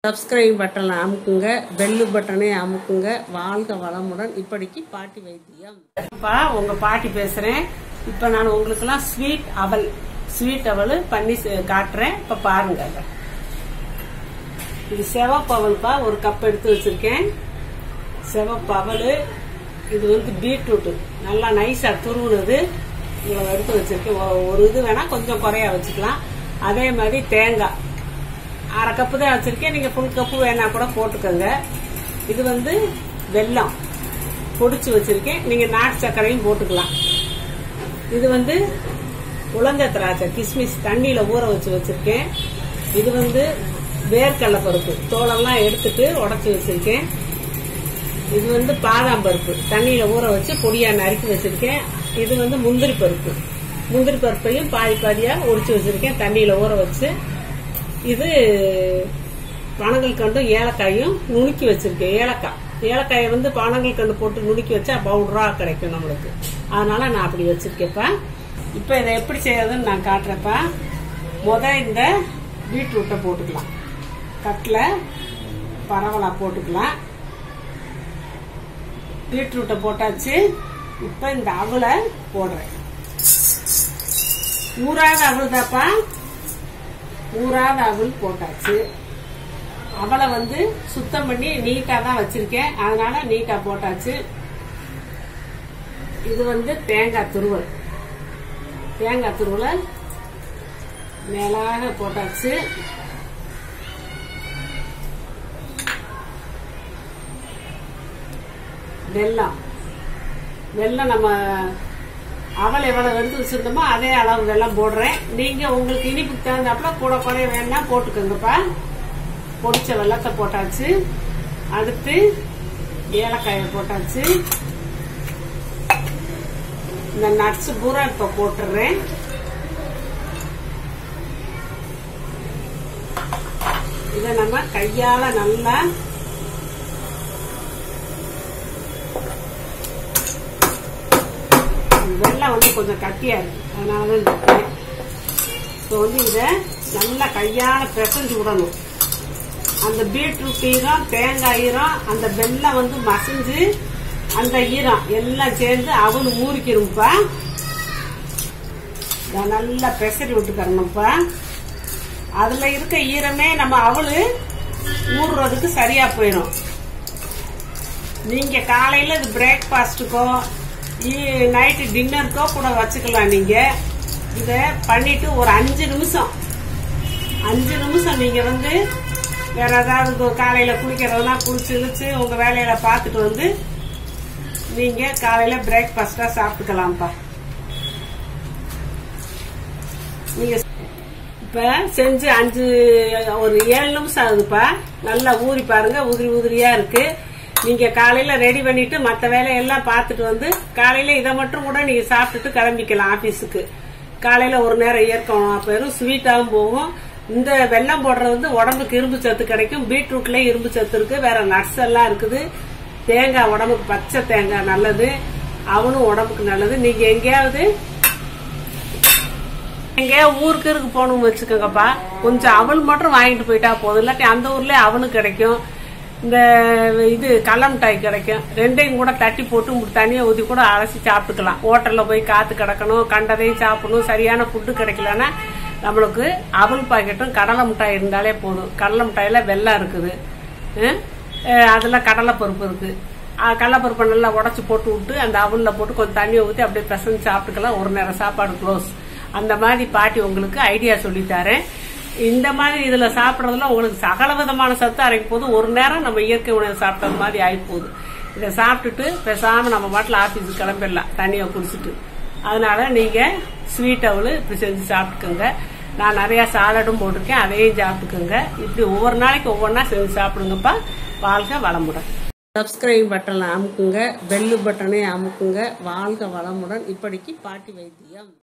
Subscribe பட்டனை அமுக்குங்க bell பட்டனை அமுக்குங்க வாழ்க வளமுடன் இப்படிக்கு பாட்டி வைத்தியம் அப்பா உங்க பாட்டி பேசுறேன் இப்ப நான் உங்களுக்கெல்லாம் ஸ்வீட் அவல் ஸ்வீட் அவல் பண்ணி செ- காட்டுறேன் இப்ப பாருங்க அத. இது செவப்பு அவல்ப்பா ஒரு கப் எடுத்து வச்சிருக்கேன் செவப்பு அவல் இது வந்து பீட்ரூட் நல்லா நைஸா துருவுனது இவ்வளவு எடுத்து வச்சிருக்கேன் ஒ- ஒரு இது வேணா கொஞ்சம் குறையா வச்சுக்கலாம் அதே மாதிரி தேங்காய் அரை கப்பு தான் வச்சிருக்கேன் நீங்க ஃபுல் கப்பு வேணா கூட போட்டுக்கோங்க இது வந்து வெல்லம் பொடிச்சு வச்சிருக்கேன் நீங்க நாட்டு சர்க்கரையும் போட்டுக்கலாம் இது வந்து உலங்க திராட்சை கிஸ்மிஸ் தண்ணியில ஊற வச்சு வச்சிருக்கேன் இது வந்து வேர்க்கடலை பருப்பு தோலெல்லாம் எடுத்துட்டு உடைச்சு வச்சிருக்கேன் இது வந்து பாதாம் பருப்பு தண்ணியில ஊற வச்சு பொடியா நறுக்கி வச்சிருக்கேன் இது வந்து முந்திரி பருப்பு முந்திரி பருப்பையும் பாதி பாதியா உரிச்சு வச்சிருக்கேன் தண்ணியில ஊற வச்சு இது பனங்கள் கண்டு ஏலக்காயும் நுணுக்கி வச்சிருக்கேன் ஏலக்காய் ஏலக்காயை வந்து பனங்கள் கண்டு போட்டு நுணுக்கி வச்சா பவுடரா கிடைக்கும் நம்மளுக்கு அதனால நான் அப்படி வச்சிருக்கேன்ப்பா இப்ப இதை எப்படி செய்யறதுன்னு நான் காட்டுறேன்ப்பா முத இந்த பீட்ரூட்டை போட்டுக்கலாம் கட்டில் பரவலா போட்டுக்கலாம் பீட்ரூட்டை போட்டாச்சு இப்ப இந்த அவலை போடுறேன் ஊறாத அவல் தாப்பா ஊறாத அவல் போட்டாச்சு அவளை வந்து சுத்தம் பண்ணி நீட்டா தான் வச்சிருக்கேன் அதனால நீட்டா போட்டாச்சு இது வந்து தேங்காய் துருவல் தேங்காய் துருவலை மேலாக போட்டாச்சு வெல்லம் வெல்லம் நம்ம அவல் எவ்வளவு எடுத்து வச்சிருந்தோமோ அதே அளவு வெல்லம் போடுறேன் நீங்க உங்களுக்கு இனிப்புக்கு தகுந்தாப்புல கூட குறைய வேணா போட்டுக்கோங்கப்பா பொடிச்ச வெள்ளத்தை போட்டாச்சு அடுத்து ஏலக்காயை போட்டாச்சு இந்த நட்ஸ் பூரா இப்ப போட்டுறேன் இதை நம்ம கையால நல்லா வெள்ளம் வந்து கொஞ்சம் கட்டியா இருக்கு அதனாலதான் இந்த வைக்கிறேன். இப்போ வந்து இதை நல்லா கையால பிசைஞ்சு விடணும் அந்த பீட்ரூட் ஈரம் தேங்காய் ஈரம் அந்த வெள்ளம் வந்து மசிஞ்சு அந்த ஈரம் எல்லாம் சேர்ந்து அவனு மூறிக்கிறோம்ப்பா இதை நல்லா பெசரி விட்டுக்கறணும்ப்பா அதுல இருக்க ஈரமே நம்ம அவளு ஊறுறதுக்கு சரியா போயிடும் நீங்க காலையில இது பிரேக்ஃபாஸ்ட்டுக்கோ நைட்டு டின்னருக்கோ கூட வச்சுக்கலாம் நீங்க இத பண்ணிட்டு ஒரு அஞ்சு நிமிஷம் அஞ்சு நிமிஷம் நீங்க வந்து வேற ஏதாவது இப்போ காலையில குளிக்கிறதுனா குளிச்சு இழுச்சு உங்க வேலையில பார்த்துட்டு வந்து நீங்க காலையில பிரேக்ஃபாஸ்டா சாப்பிட்டுக்கலாம்ப்பா நீங்க இப்ப செஞ்சு அஞ்சு ஒரு ஏழு நிமிஷம் ஆகுதுப்பா நல்லா ஊறி பாருங்க உதிரி உதிரியா இருக்கு நீங்க காலையில ரெடி பண்ணிட்டு மத்த வேலையெல்லாம் பார்த்துட்டு வந்து காலையில இதை மட்டும் கூட நீங்க சாப்பிட்டுட்டு கிளம்பிக்கலாம் ஆபீஸுக்கு காலையில ஒரு நேரம் ஏற்கும் அப்ப வெறும் ஸ்வீட்டாவும் போகும் இந்த வெல்லம் போடுறது வந்து உடம்புக்கு இரும்பு சத்து கிடைக்கும் பீட்ரூட்ல இரும்பு சத்து இருக்கு வேற நட்ஸ் எல்லாம் இருக்குது தேங்காய் உடம்புக்கு பச்சை தேங்காய் நல்லது அவனும் உடம்புக்கு நல்லது நீங்க எங்கேயாவது எங்க ஊருக்கு இருக்கு போகணும்னு வச்சுக்கோங்கப்பா கொஞ்சம் அவல் மட்டும் வாங்கிட்டு போயிட்டா போதும் இல்லாட்டி அந்த ஊர்ல அவனு கிடைக்கும் இந்த இது கடல மிட்டாய் கிடைக்கும் ரெண்டையும் கூட தட்டி போட்டு இப்படி தனியா ஊத்தி கூட அலசி சாப்பிட்டுக்கலாம் ஹோட்டல்ல போய் காத்து கிடக்கணும் கண்டதையும் சாப்பிடணும் சரியான ஃபுட்டு கிடைக்கலன்னா நம்மளுக்கு அவல் பாக்கெட்டும் கடலை மிட்டாய் இருந்தாலே போதும் கடலை மிட்டாயில வெள்ளம் இருக்குது ஹம்? அஹ் அதுல கடலை பருப்பு இருக்கு அஹ் கடலைப்பருப்பை நல்லா உடச்சி போட்டு விட்டு அந்த அவல்ல போட்டு கொஞ்சம் தண்ணியை ஊற்றி அப்படியே பிசைஞ்சு சாப்பிட்டுக்கலாம் ஒரு நேரம் சாப்பாடு க்ளோஸ் அந்த மாதிரி பாட்டி உங்களுக்கு ஐடியா சொல்லித்தாரேன் இந்த மாதிரி இதுல சாப்பிடறதுல உங்களுக்கு சகல விதமான சத்து அரைக்கும் போது ஒரு நேரம் நம்ம இயற்கை உணவு சாப்பிட்டது மாதிரி ஆகி போகுது இதை சாப்பிட்டுட்டு பேசாம நம்ம பாட்டில் ஆபீஸுக்கு கிளம்பிடலாம் தண்ணியை குடிச்சிட்டு அதனால நீங்க ஸ்வீட் அவளு இப்படி செஞ்சு சாப்பிட்டுக்கோங்க நான் நிறைய சாலடும் போட்டிருக்கேன் அதையும் சாப்பிட்டுக்கோங்க இப்படி ஒவ்வொரு நாளைக்கு ஒவ்வொன்றா செஞ்சு சாப்பிடுங்கப்பா வாழ்க வளமுடன் சப்ஸ்கிரைப் பட்டனை அமுக்குங்க பெல்லு பட்டனை அமுக்குங்க வாழ்க வளமுடன் இப்படிக்கு பாட்டி வைத்தியம்